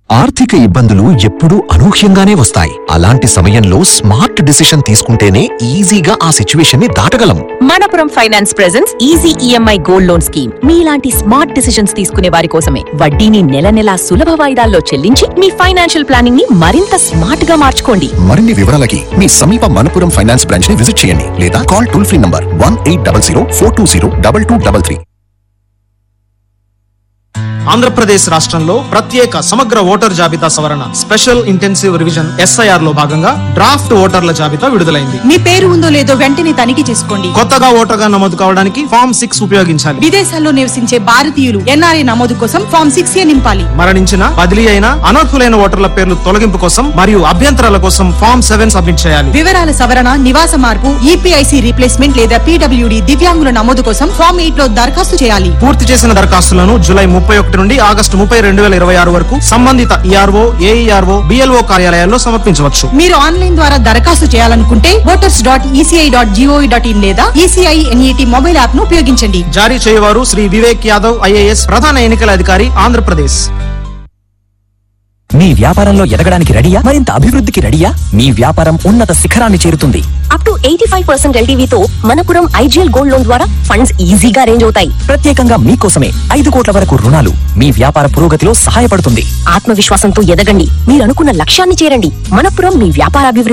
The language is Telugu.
ఆర్థిక ఇబ్బందులు ఎప్పుడూ అనూహ్యంగానే వస్తాయి అలాంటి సమయంలో స్మార్ట్ డిసిషన్ తీసుకుంటేనే ఈజీగా ఆ సిచ్యువేషన్ ని దాటగలం Manappuram finance presence easy EMI gold loan scheme మీలాంటి స్మార్ట్ డిసిషన్స్ తీసుకునే వారి కోసమే వడ్డీని నెల నెలా సులభ వాయిదాల్లో చెల్లించి మీ ఫైనాన్షియల్ ప్లానింగ్ ని మరింత స్మార్ట్ గా మార్చుకోండి మరిన్ని వివరాలకి మీ సమీప మనపురం ఫైనాన్స్ బ్రాంచ్ ని విజిట్ చేయండి లేదా call toll free number one eight double zero four two zero double two double three Andhra Pradesh రాష్ట్రంలో ప్రత్యేక సమగ్ర ఓటర్ జాబితా సవరణ స్పెషల్ ఇంటెన్సివ్ రివిజన్ ఎస్ఐఆర్ లో భాగంగా డ్రాఫ్ట్ ఓటర్ల జాబితా విడుదలైంది మీ పేరు ఉందో లేదో వెంటనే తనిఖీ చేసుకోండి కొత్తగా ఓటర్గా నమోదు కావడానికి ఫామ్ సిక్స్ ఉపయోగించాలి విదేశాల్లో నివసించే భారతీయులు ఎన్ఆర్ఐ నమోదు కోసం ఫామ్ సిక్స్ ఏ నింపాలి మరణించిన బదిలీ అయిన అనర్హులైన ఓటర్ల పేర్లు తొలగింపు కోసం మరియు అభ్యంతరాల కోసం ఫామ్ సెవెన్ సబ్మిట్ చేయాలి వివరాల సవరణ నివాస మార్పు ఈపీఐసి రీప్లేస్మెంట్ లేదా పీడబ్ల్యూడి దివ్యాంగుల నమోదు కోసం ఫామ్ ఎయిట్ లో దరఖాస్తు చేయాలి పూర్తి చేసిన దరఖాస్తులను జూలై ముప్పై ఒకటి నుండి ఆగస్టు ముప్పై రెండు వేల ఇరవై ఆరు వరకు సంబంధిత ఈఆర్ఓ ఏఈఆర్ఓ బిఎల్ఓ కార్యాలయాల్లో సమర్పించవచ్చు మీరు ఆన్లైన్ ద్వారా దరఖాస్తు చేయాలనుకుంటే voters dot ECI dot GOV dot in లేదా ఈసీఐ ఎన్ఈటి మొబైల్ యాప్ ను ఉపయోగించండి జారీ చేయవారు శ్రీ వివేక్ యాదవ్ ఐఏఎస్ ప్రధాన ఎన్నికల అధికారి ఆంధ్రప్రదేశ్ మీ వ్యాపారంలో ఎదగడానికి రెడీయా మరింత అభివృద్ధికి రెడీయా మీ వ్యాపారం ఉన్నత శిఖరాన్ని చేరుతుంది up to eighty five percent ఎల్టీవీతో మనపురం ఐజీఎల్ గోల్డ్ లోన్ ద్వారా ఫండ్స్ ఈజీగా అరేంజ్ అవుతాయి ప్రత్యేకంగా మీకోసమే ఐదు కోట్ల వరకు రుణాలు మీ వ్యాపార పురోగతిలో సహాయపడుతుంది ఆత్మవిశ్వాసంతో ఎదగండి మీరు అనుకున్న లక్ష్యాన్ని చేరండి మనపురం మీ వ్యాపార అభివృద్ధి